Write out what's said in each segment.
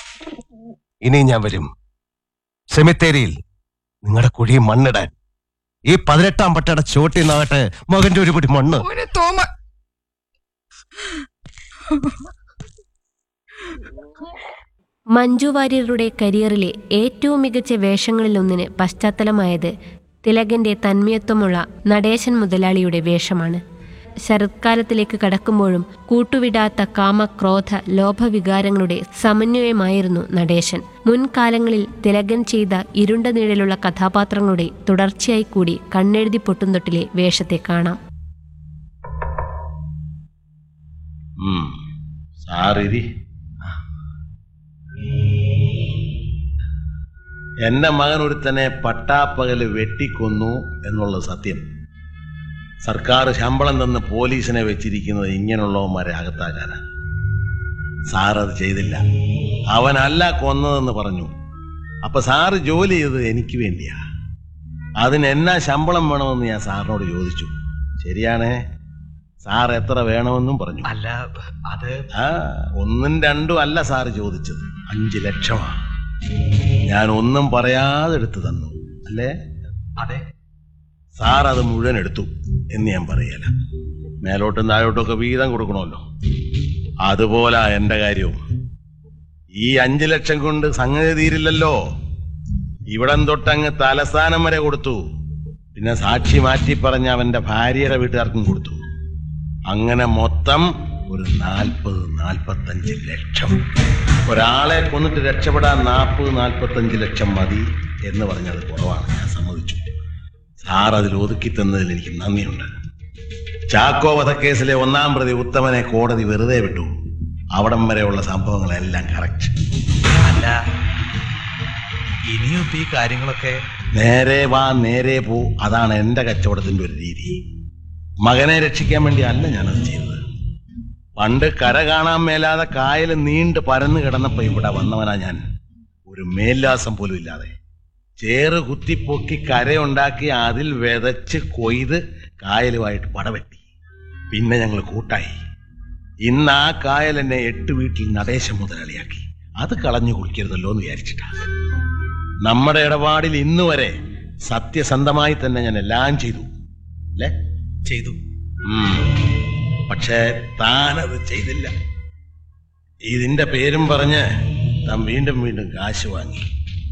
ഇനി ഞാൻ വരും സെമിത്തേരിയിൽ നിങ്ങളുടെ കുഴി മണ്ണിടാൻ ഈ പതിനെട്ടാം പട്ടയുടെ ചോട്ടി നാട്ടെ മകന്റെ ഒരു പിടി മണ്ണ് മോനെ തോമ മഞ്ജു വാര്യരുടെ കരിയറിലെ ഏറ്റവും മികച്ച വേഷങ്ങളിലൊന്നിന് പശ്ചാത്തലമായത് തിലകന്റെ തന്മയത്വമുള്ള നടേശൻ മുതലാളിയുടെ വേഷമാണ് ശരത്കാലത്തിലേക്ക് കടക്കുമ്പോഴും കൂട്ടുവിടാത്ത കാമക്രോധ ലോഭവികാരങ്ങളുടെ സമന്വയമായിരുന്നു നടേശൻ മുൻകാലങ്ങളിൽ തിലകൻ ചെയ്ത ഇരുണ്ട നിഴലുള്ള കഥാപാത്രങ്ങളുടെ തുടർച്ചയായി കൂടി കണ്ണെഴുതി പൊട്ടുംതൊട്ടിലെ വേഷത്തെ കാണാം ഉം. സാറിരി എന്റെ മകൻ ഒരുത്തനെ പട്ടാപ്പകല് വെട്ടിക്കൊന്നു എന്നുള്ളത് സത്യം സർക്കാർ ശമ്പളം തന്ന് പോലീസിനെ വെച്ചിരിക്കുന്നത് ഇങ്ങനെയുള്ളവന്മാരെ അകത്താക്കാനാ സാറത് ചെയ്തില്ല അവനല്ല കൊന്നതെന്ന് പറഞ്ഞു അപ്പൊ സാറ് ജോലി ചെയ്തത് എനിക്ക് വേണ്ടിയാ അതിന് എന്നാ ശമ്പളം വേണമെന്ന് ഞാൻ സാറിനോട് ചോദിച്ചു ശരിയാണേ സാർ എത്ര വേണമെന്നും പറഞ്ഞു അല്ല അത് ആ ഒന്നും രണ്ടും അല്ല സാറ് ചോദിച്ചത് അഞ്ച് ലക്ഷമാ ഞാൻ ഒന്നും പറയാതെ എടുത്തു തന്നു അല്ലേ അതെ സാർ അത് മുഴുവൻ എടുത്തു എന്ന് ഞാൻ പറയല മേലോട്ടും താഴോട്ടും ഒക്കെ വീതം കൊടുക്കണമല്ലോ അതുപോലെ എന്റെ കാര്യവും ഈ അഞ്ചു ലക്ഷം കൊണ്ട് സംഗതി തീരില്ലല്ലോ ഇവിടം തൊട്ടങ്ങ് തലസ്ഥാനം വരെ കൊടുത്തു പിന്നെ സാക്ഷി മാറ്റി പറഞ്ഞ അവന്റെ ഭാര്യയുടെ വീട്ടുകാർക്കും കൊടുത്തു അങ്ങനെ മൊത്തം ഒരു നാൽപ്പത് നാൽപ്പത്തഞ്ച് ലക്ഷം ഒരാളെ കൊന്നിട്ട് രക്ഷപ്പെടാൻ നാൽപ്പത് നാൽപ്പത്തഞ്ച് ലക്ഷം മതി എന്ന് പറഞ്ഞത് കുറവാണ് ഞാൻ സമ്മതിച്ചു സാർ അതിൽ ഒതുക്കി തന്നതിൽ എനിക്ക് നന്ദിയുണ്ട് ചാക്കോ വധക്കേസിലെ ഒന്നാം പ്രതി ഉത്തമനെ കോടതി വെറുതെ വിട്ടു അവിടം വരെയുള്ള സംഭവങ്ങളെല്ലാം കറക്റ്റ് അല്ല ഇനിയും ഇപ്പൊ ഈ കാര്യങ്ങളൊക്കെ നേരെ വാ നേരെ പോ അതാണ് എന്റെ കച്ചവടത്തിന്റെ ഒരു രീതി മകനെ രക്ഷിക്കാൻ വേണ്ടി അല്ല ഞാനത് ചെയ്തത് പണ്ട് കര കാണാൻ മേലാതെ കായൽ നീണ്ട് പരന്നു കിടന്നപ്പോ ഇവിടെ വന്നവനാ ഞാൻ ഒരു മേൽലാസം പോലും ഇല്ലാതെ ചേറ് കുത്തിപ്പൊക്കി കരയുണ്ടാക്കി അതിൽ വിതച്ച് കൊയ്ത് കായലുമായിട്ട് പടവെട്ടി പിന്നെ ഞങ്ങൾ കൂട്ടായി ഇന്ന് ആ കായൽ എന്നെ എട്ട് വീട്ടിൽ നടേശം മുതലാളിയാക്കി അത് കളഞ്ഞു കുടിക്കരുതല്ലോ എന്ന് വിചാരിച്ചിട്ടാ നമ്മുടെ ഇടപാടിൽ ഇന്ന് വരെ സത്യസന്ധമായി തന്നെ ഞാൻ എല്ലാം ചെയ്തു അല്ലേ ചെയ്തു ഉം. പക്ഷേ താനത് ചെയ്തില്ല ഇതിന്റെ പേരും പറഞ്ഞ് താൻ വീണ്ടും വീണ്ടും കാശ് വാങ്ങി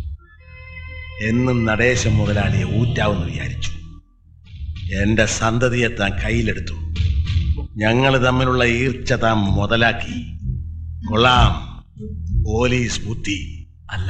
എന്നും നടേശം മുതലാളിയെ ഊറ്റാവെന്ന് വിചാരിച്ചു എന്റെ സന്തതിയെ താൻ കയ്യിലെടുത്തു ഞങ്ങൾ തമ്മിലുള്ള ഈർച്ച താൻ മുതലാക്കി കൊള്ളാം പോലീസ് ബുദ്ധി